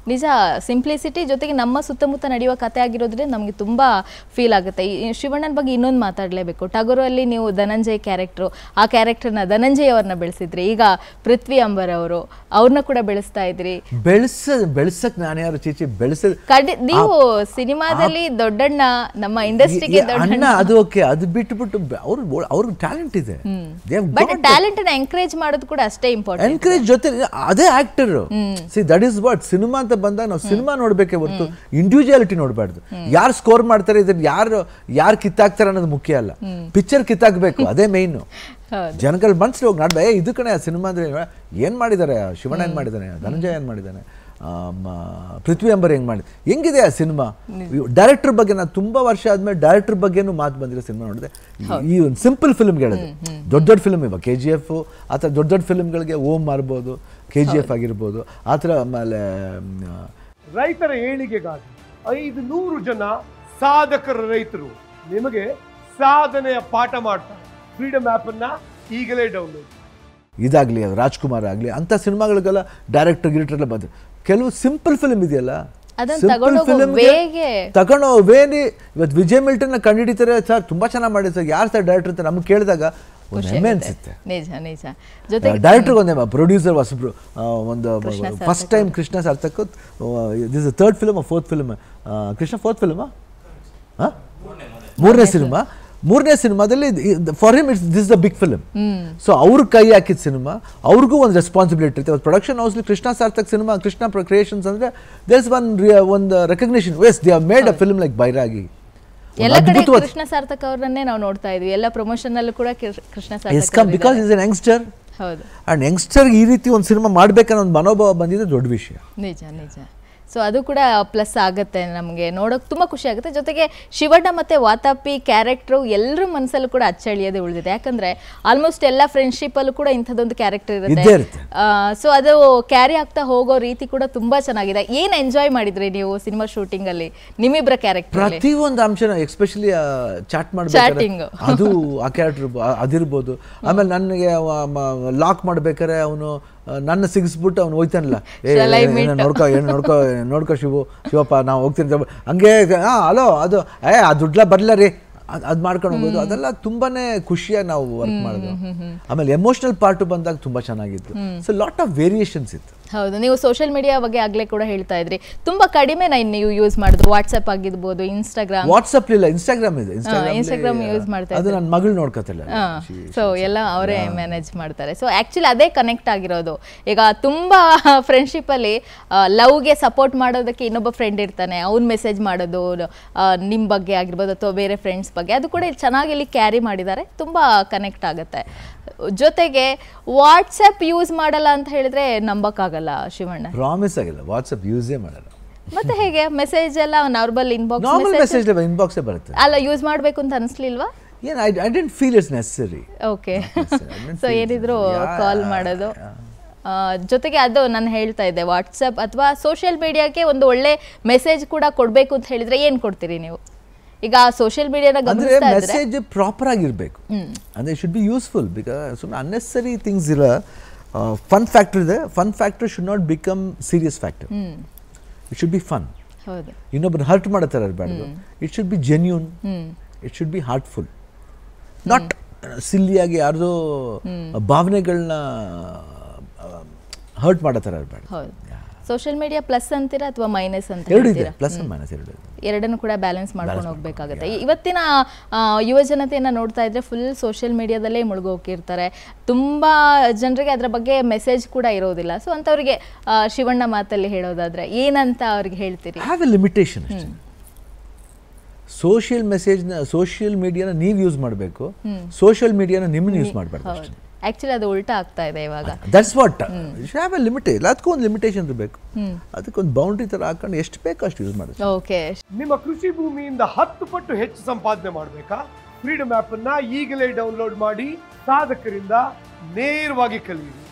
ನಿಜ ಸಿಂಪ್ಲಿಸಿಟಿ ಜೊತೆಗೆ ನಮ್ಮ ಸುತ್ತಮುತ್ತ ನಡೆಯುವ ಕತೆ ಆಗಿರೋದ್ರಿಂದ ನಮಗೆ ತುಂಬಾ ಫೀಲ್ ಆಗುತ್ತೆ ಈ ಶಿವಣ್ಣನ ಬಗ್ಗೆ ಇನ್ನೊಂದು ಮಾತಾಡಲೇಬೇಕು ಟಗರಲ್ಲಿ ನೀವು ಧನಂಜಯ್ ಕ್ಯಾರೆಕ್ಟ್ರು ಆ ಕ್ಯಾರೆಕ್ಟರ್ನ ಧನಂಜಯ್ ಅವ್ರನ್ನ ಬೆಳೆಸಿದ್ರಿ ಈಗ ಪೃಥ್ವಿ ಅಂಬರ್ ಅವರು ಅವ್ರನ್ನ ಕೂಡ ಬೆಳೆಸ್ತಾ ಇದ್ರಿ ಬೆಳೆಸ ಬೆಳೆಸಕ್ ನಾನು ಯಾರು ಚೀಚಿ ಬೆಳೆಸ ಕಡಿ ನೀವು ಸಿನಿಮಾದಲ್ಲಿ ದೊಡ್ಡಣ್ಣ ನಮ್ಮ ಇಂಡಸ್ಟ್ರಿಗೆ ಅಣ್ಣ ದೊಡ್ಡಣ್ಣ ಅದು ಓಕೆ ಅದು ಬಿಟ್ಬಿಟ್ಟು ಅವ್ರ ಅವ್ರಿಗೆ ಟ್ಯಾಲೆಂಟ್ ಇದೆ ಬಟ್ ಟ್ಯಾಲೆಂಟ್ ಎಂಕರೇಜ್ ಮಾಡೋದು ಕೂಡ ಅಷ್ಟೇ ಇಂಪಾರ್ಟೆಂಟ್ ಎನ್ಕರೇಜ್ ಜೊತೆ ಅದೇ actor see that is what cinema ಅಂತ ಬಂದಾಗ ನಾವು ಸಿನಿಮಾ ನೋಡ್ಬೇಕೆ ಹೊರತು ಇಂಡಿವಿಜುವಾಲಿಟಿ ನೋಡಬಾರ್ದು ಯಾರು ಸ್ಕೋರ್ ಮಾಡ್ತಾರೆ ಇದನ್ನ ಯಾರು ಯಾರು ಕಿತ್ತಾಕ್ತಾರೆ ಅನ್ನೋದು ಮುಖ್ಯ ಅಲ್ಲ ಪಿಕ್ಚರ್ ಕಿತ್ತಾಕ್ಬೇಕು ಅದೇ ಮೇಯ್ನು ಹೌದು. ಜನಗಳ ಮನ್ಸಲ್ಲಿ ಹೋಗಿ ನಾಡ್ದೆ ಏ ಇದು ಕಣೆ ಸಿನಿಮಾ ಅಂದ್ರೆ ಏನ್ ಮಾಡಿದ್ದಾರೆ ಶಿವಣ್ಣ ಏನ್ ಮಾಡಿದ್ದಾನೆ ಧನಂಜಯ ಏನ್ ಮಾಡಿದ್ದಾನೆ ಆ, ಮ- ಪೃಥ್ವಿ ಅಂಬರ್ ಹೆಂಗ್ ಮಾಡಿ ಹೆಂಗಿದೆ ಆ ಸಿನಿಮಾ ಡೈರೆಕ್ಟರ್ ಬಗ್ಗೆ ನಾನು ತುಂಬಾ ವರ್ಷ ಆದ್ಮೇಲೆ ಡೈರೆಕ್ಟರ್ ಬಗ್ಗೆನೂ ಮಾತು ಬಂದಿರೋ ಸಿನಿಮಾ ನೋಡಿದೆ ಈ ಒಂದು ಸಿಂಪಲ್ ಫಿಲ್ಮ್ಗೆ ಹೇಳಿದೆ ದೊಡ್ಡ ದೊಡ್ಡ ಫಿಲ್ಮ್ ಇವಾಗ ಕೆ ಜಿ ಎಫ್ ಆ ಥರ ದೊಡ್ಡ ದೊಡ್ಡ ಫಿಲ್ಮ್ಗಳಿಗೆ ಓಮ್ ಮಾರ್ಬೋದು ಕೆ ಜಿ ಎಫ್ ಆಗಿರ್ಬೋದು ಆ ಥರ ಆಮೇಲೆ ಮ್, ರೈತರ ಏಳಿಗೆಗಾಗಿ ಐದು ನೂರು ಜನ ಸಾಧಕರ ರೈತರು ನಿಮಗೆ ಸಾಧನೆಯ ಪಾಠ ಮಾಡ್ತಾರೆ ಫ್ರೀಡಮ್ ಆಪ್ ಅನ್ನ ಈಗಲೇ ಡೌನ್ಲೋಡ್ ಇದಾಗ್ಲಿ ಅದು ರಾಜ್ಕುಮಾರ್ ಆಗಲಿ ಅಂಥ ಸಿನಿಮಾಗಳಿಗೆಲ್ಲ ಡೈರೆಕ್ಟರ್ ಗಿರಿಟರ್ ಎಲ್ಲ ಬಂದು ಕೆಲವು ಸಿಂಪಲ್ ಫಿಲ್ಮ್ ಇದೆಯಲ್ಲ ಅದನ್ನ simple ತಗೊಂಡೋಗೋ film ಗೆ ವೇಗೆ ತಗೊಂಡು ವೇನಿ ಇವತ್ತು ವಿಜಯ್ ಮಿಲ್ಟನ್ ಕಂಡುಹಿಡಿತಾರೆ ಸರ್ ತುಂಬಾ ಚೆನ್ನಾಗಿ ಮಾಡಿದ್ರು ಸರ್ ಯಾರು ಸರ್ ಡೈರೆಕ್ಟರ್ ಅಂತ ನಮ್ಗೆ ಕೇಳಿದಾಗ ಒಂದು ಹೆಮ್ಮೆ ಅನ್ಸುತ್ತೆ ನಿಜ ನಿಜ ಜೊತೆಗೆ ಡೈರೆಕ್ಟರ್ ಒಂದೇ ಪ್ರೊಡ್ಯೂಸರ್ ಹೊಸಬ್ರು ಆ, ಒಂದು Krishna first time Krishna Sarthak this third film fourth film Krishna fourth ಫಿಲ್ಮಾ ಮೂರನೇ ಸಿನಿಮಾ ಮೂರನೇ ಸಿನಿಮಾದಲ್ಲಿ for him it's this the big film so ಅವ್ರ ಕೈ ಹಾಕಿದ ಸಿನಿಮಾ ಅವ್ರಿಗೂ ಒಂದು ರೆಸ್ಪಾನ್ಸಿಬಿಲಿಟಿ ಇರುತ್ತೆ ಪ್ರೊಡಕ್ಷನ್ ಹೌಸ್ಲಿ ಕೃಷ್ಣ ಸಾರ್ಥಕ್ ಸಿನಿಮಾ ಕೃಷ್ಣ ಕ್ರಿಯೇಷನ್ಸ್ ಅಂದ್ರೆ ದೇರ್ಸ್ ಒನ್ ಒಂದು recognition was they made a film like Bairagi ಒಂದು ಎಲ್ಲ ಕಡೆ ಅದ್ಭುತವಾದ ಕೃಷ್ಣ ಸಾರ್ಥಕ್ ಅವ್ರನ್ನೇ ನಾವು ನೋಡ್ತಾ ಇದ್ವಿ ಎಲ್ಲ ಪ್ರಮೋಷನ್ ಅಲ್ಲೂ ಕೂಡ ಕೃ- ಕೃಷ್ಣ ಎಸ್ ಸಾರ್ಥಕ್ ಕಮ್ ಅವ್ರು ಬಿಕಾಸ್ ಇದ್ದಾರೆ. ಇಸ್ ಎನ್ ಯಂಗ್ಸ್ಟರ್ ಹೌದು ಆ್ಯಂಡ್ ಯಂಗ್ಸ್ಟರ್ಗೆ ಈ ರೀತಿ ಒಂದು ಸಿನಿಮಾ ಮಾಡ್ಬೇಕನ್ನೋ ಒಂದು ಮನೋಭಾವ ಬಂದಿದೆ ದೊಡ್ಡ ವಿಷಯ ನಿಜ ನಿಜ ಸೊ ಅದು ಕೂಡ ಪ್ಲಸ್ ಆಗುತ್ತೆ ನಮಗೆ ನೋಡೋಕೆ ತುಂಬ ಖುಷಿ ಆಗುತ್ತೆ ಜೊತೆಗೆ ಶಿವಣ್ಣ ಮತ್ತೆ ವಾತಾಪಿ ಕ್ಯಾರೆಕ್ಟ್ರು ಎಲ್ಲರ ಮನಸ್ಸಲ್ಲೂ ಕೂಡ ಅಚ್ಚಳಿಯದೆ ಉಳಿದಿದೆ ಯಾಕಂದ್ರೆ ಆಲ್ಮೋಸ್ಟ್ ಎಲ್ಲ ಫ್ರೆಂಡ್ಶಿಪ್ಪಲ್ಲೂ ಕೂಡ ಇಂಥದ್ದೊಂದು ಕ್ಯಾರೆಕ್ಟರ್ ಇದ್ದೇ ಇರುತ್ತೆ ಇರುತ್ತೆ. ಸೊ ಅದು ಕ್ಯಾರಿ ಆಗ್ತಾ ಹೋಗೋ ರೀತಿ ಕೂಡ ತುಂಬಾ ಚೆನ್ನಾಗಿದೆ ಏನ್ ಎಂಜಾಯ್ ಮಾಡಿದ್ರಿ ನೀವು ಸಿನಿಮಾ ಶೂಟಿಂಗ್ ಅಲ್ಲಿ ನಿಮ್ಮಿಬ್ಬರ ಕ್ಯಾರೆಕ್ಟರ್ ಪ್ರತಿ ಒಂದು ಅಂಶನ ಎಸ್ಪೆಷಲಿ ಚಾಟ್ ಮಾಡ್ಬೇಕಾದ್ರೆ Chatting. ಅದು ಆ ಕ್ಯಾರೆಕ್ಟರ್ ಅದಿರ್ಬೋದು ಆಮೇಲೆ ನನಗೆ ಲಾಕ್ ಮಾಡ್ಬೇಕಾದ್ರೆ ಅವನು ನನ್ನ ಸಿಗಿಸ್ಬಿಟ್ಟು ಅವ್ನು ಹೋಯ್ತಾನಲ್ಲ ಏ Shall I ಏ, meet? ಏ, ನೋಡ್ಕೊ ಏನು ನೋಡ್ಕೊ ನೋಡ್ಕೊ ಶಿವು ಶಿವಪ್ಪ ನಾವು ಹೋಗ್ತೀನಿ ಅಂತ ಹಂಗೆ ಹಾ ಹಲೋ ಅದು ಏ ಆ ದುಡ್ಲ ಬರಲ್ಲ ರೀ ಅದ್ ಅದ್ ಮಾಡ್ಕೊಂಡು ಹೋಗೋದು ಅದೆಲ್ಲ ತುಂಬಾನೇ ಖುಷಿಯಾಗಿ ನಾವು ವರ್ಕ್ ಮಾಡೋದು ಆಮೇಲೆ ಎಮೋಷನಲ್ ಪಾರ್ಟ್ ಬಂದಾಗ ತುಂಬಾ ಚೆನ್ನಾಗಿತ್ತು ಸೊ ಲಾಟ್ ಆಫ್ ವೇರಿಯೇಷನ್ಸ್ ಇತ್ತು ಹೌದು ನೀವು ಸೋಷಿಯಲ್ ಮೀಡಿಯಾ ಬಗ್ಗೆ ಆಗ್ಲೇ ಕೂಡ ಹೇಳ್ತಾ ಇದ್ರಿ ತುಂಬಾ ಕಡಿಮೆ ನೀವು ಯೂಸ್ ಮಾಡಿದ್ರು ವಾಟ್ಸ್ಆಪ್ ಆಗಿರ್ಬೋದು ಇನ್ಸ್ಟಾಗ್ರಾಮ್ ವಾಟ್ಸಪ್ ಇಲ್ಲ ಇನ್ಸ್ಟಾಗ್ರಾಮ್ ಇದೆ Instagram use ಮಾಡ್ತಾ ಅದು ನನ್ನ ಮಗಳು ನೋಡ್ಕೊತಿಲ್ಲ ಸೊ ಎಲ್ಲ ಅವರೇ ಮ್ಯಾನೇಜ್ ಮಾಡ್ತಾರೆ ಸೊ ಆಕ್ಚುಲಿ ಅದೇ ಕನೆಕ್ಟ್ ಆಗಿರೋದು ಈಗ ತುಂಬಾ ಫ್ರೆಂಡ್ಶಿಪ್ ಅಲ್ಲಿ ಲವ್ಗೆ ಸಪೋರ್ಟ್ ಮಾಡೋದಕ್ಕೆ ಇನ್ನೊಬ್ಬ ಫ್ರೆಂಡ್ ಇರ್ತಾನೆ ಅವ್ನ್ ಮೆಸೇಜ್ ಮಾಡೋದು ಆ, ನಿಮ್ ಬಗ್ಗೆ ಆಗಿರ್ಬೋದು ಅಥವಾ ಬೇರೆ ಫ್ರೆಂಡ್ಸ್ ಬಗ್ಗೆ ಅದು ಕೂಡ ಇಲ್ಲಿ ಚೆನ್ನಾಗಿ ಇಲ್ಲಿ ಕ್ಯಾರಿ ಮಾಡಿದ್ದಾರೆ ತುಂಬಾ ಕನೆಕ್ಟ್ ಆಗುತ್ತೆ ಜೊತೆಗೆ ವಾಟ್ಸಪ್ ಯೂಸ್ ಮಾಡಲ್ಲ ಅಂತ ಹೇಳಿದ್ರೆ ನಂಬಕ್ಕಾಗಲ್ಲ ಶಿವಣ್ಣ ಪ್ರಾಮಿಸ್ ಆಗಿಲ್ಲ ವಾಟ್ಸಪ್ ಯೂಸೇ ಮಾಡಲ್ಲ ಮತ್ತೆ ಹೇಗೆ ಮೆಸೇಜ್ ಎಲ್ಲ ನಾರ್ಮಲ್ ಇನ್ಬಾಕ್ಸ್ ನಾರ್ಮಲ್ ಮೆಸೇಜ್ ಇನ್ಬಾಕ್ಸೇ ಬರುತ್ತೆ ಅಲ್ಲ ಯೂಸ್ ಮಾಡ್ಬೇಕು ಅಂತ ಅನಿಸ್ಲಿಲ್ವಾ ಏನು I I didn't feel it's necessary okay necessary. I didn't so feel ಏನಿದ್ರು necessary. ಕಾಲ್ Yeah, ಮಾಡೋದು ಆ, ಜೊತೆಗೆ ಅದು ನಾನು ಹೇಳ್ತಾ ಇದ್ದೆ ವಾಟ್ಸಪ್ ಅಥವಾ ಸೋಷಿಯಲ್ ಮೀಡಿಯಾಕ್ಕೆ ಒಂದು ಒಳ್ಳೆ ಮೆಸೇಜ್ ಕೂಡ ಕೊಡಬೇಕು ಅಂತ ಹೇಳಿದ್ರೆ ಏನು ಕೊಡ್ತೀರಿ ನೀವು ಈಗ ಸೋಷಿಯಲ್ ಮೀಡಿಯಾನ ಅಂದ್ರೆ ಗಮನಿಸ್ತಾ ಇದ್ರೆ ಮೆಸೇಜ್ ಪ್ರಾಪರ್ ಆಗಿರ್ಬೇಕು ಅಂದ್ರೆ ಶುಡ್ ಬಿ ಯೂಸ್ಫುಲ್ ಬಿಕಾಸ್ ಸುಮ್ಮನೆ ಅನ್ನೆಸರಿ ಥಿಂಗ್ಸ್ ಇಲ್ಲ ಫನ್ ಫ್ಯಾಕ್ಟರ್ ಇದೆ fun factor should not become serious factor it should be fun ಹೌದು ಇನ್ನೊಬ್ಬರು ಹರ್ಟ್ ಮಾಡೋ ಥರ ಇರಬಾರ್ದು it should be genuine it should be heartful not ಸಿಲ್ಲಿಯಾಗಿ ಯಾರ್ದೋ ಭಾವನೆಗಳನ್ನ ಹರ್ಟ್ ಮಾಡೋ ಥರ ಇರಬಾರ್ದು ಹೌದು ಸೋಷಿಯಲ್ ಮೀಡಿಯಾ ಪ್ಲಸ್ ಅಂತೀರಾ ಅಥವಾ ಮೈನಸ್ ಅಂತ ಎರಡು ಇದೆ ಹೇಳ್ತೀರಾ ಪ್ಲಸ್ ಮೈನಸ್ ಎರಡು ಇದೆ ಎರಡನ್ನು ಕೂಡ ಬ್ಯಾಲೆನ್ಸ್ ಮಾಡ್ಕೊಂಡು ಹೋಗ್ಬೇಕಾಗುತ್ತೆ ಇವತ್ತಿನ ಆ, ಯುವ ಜನತೆಯನ್ನ ನೋಡ್ತಾ ಇದ್ರೆ ಫುಲ್ ಸೋಷಿಯಲ್ ಮೀಡಿಯಾದಲ್ಲೇ ಮುಳುಗೋಗಿರ್ತಾರೆ ತುಂಬಾ ಜನರಿಗೆ ಅದರ ಬಗ್ಗೆ ಮೆಸೇಜ್ ಕೂಡ ಇರೋದಿಲ್ಲ ಸೊ ಅಂಥವ್ರಿಗೆ ಆ, ಶಿವಣ್ಣ ಮಾತಲ್ಲಿ ಹೇಳೋದಾದ್ರೆ ಏನಂತ ಅವ್ರಿಗೆ ಹೇಳ್ತೀರಿ ಹ್ಯಾವ್ ಎ ಲಿಮಿಟೇಷನ್ ಅಷ್ಟೇ ಸೋಷಿಯಲ್ ಮೆಸೇಜ್ನ ಸೋಷಿಯಲ್ ಮೀಡಿಯಾನ ನೀವು ಯೂಸ್ ಮಾಡಬೇಕು ಸೋಷಿಯಲ್ ಮೀಡಿಯಾನ ನಿಮ್ಮನ್ನ ಯೂಸ್ ಮಾಡಬಾರ್ದು ಹೌದು ಆಕ್ಚುಲಿ ಅದು ಉಲ್ಟಾ ಆಗ್ತಾ ಇದೆ ಇವಾಗ ದಟ್ಸ್ ವಾಟ್ ಹ್ಯಾವ್ ಎ ಲಿಮಿಟೇ ಎಲ್ಲದಕ್ಕೂ ಒಂದು ಲಿಮಿಟೇಷನ್ ಇರಬೇಕು ಅದಕ್ಕೊಂದು ಬೌಂಡ್ರಿ ಥರ ಹಾಕೊಂಡು ಎಷ್ಟು ಬೇಕೋ ಅಷ್ಟು ಯೂಸ್ ಮಾಡೋದು ಓಕೆ ನಿಮ್ಮ ಕೃಷಿ ಭೂಮಿಯಿಂದ ಹತ್ತು ಪಟ್ಟು ಹೆಚ್ಚು ಸಂಪಾದನೆ ಮಾಡಬೇಕಾ ಫ್ರೀಡಮ್ ಆಪ್ ಅನ್ನ ಈಗಲೇ ಡೌನ್ಲೋಡ್ ಮಾಡಿ ಸಾಧಕರಿಂದ ನೇರವಾಗಿ ಕಲಿಯಿರಿ